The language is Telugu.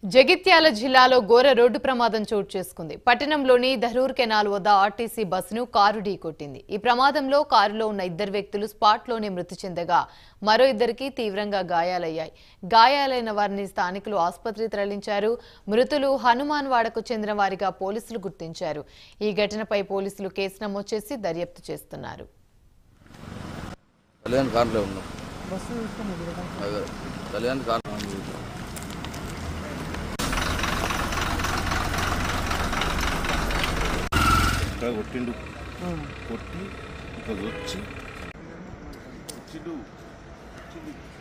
జగిత్యాల జిల్లాలో ఘోర రోడ్డు ప్రమాదం చోటు చేసుకుంది పట్టణంలోని దహరూర్ కెనాల్ వద్ద ఆర్టీసీ బస్సును కారు ఢీకొట్టింది ఈ ప్రమాదంలో కారులో ఉన్న ఇద్దరు వ్యక్తులు స్పాట్లోనే మృతి చెందగా మరో ఇద్దరికి తీవ్రంగా గాయాలయ్యాయి గాయాలైన వారిని స్థానికులు ఆసుపత్రి తరలించారు మృతులు హనుమాన్ వాడకు చెందిన వారిగా పోలీసులు గుర్తించారు ఈ ఘటనపై పోలీసులు కేసు నమోదు చేసి దర్యాప్తు చేస్తున్నారు కళ్యాణ్ కార్లో ఉన్నాం బస్సు తీసుకుని ఎదురుగా అదే కళ్యాణ్ కార్ ఇక్కడ కొట్టిండు కొట్టి ఇక్కడ వచ్చి వచ్చిండు వచ్చిండు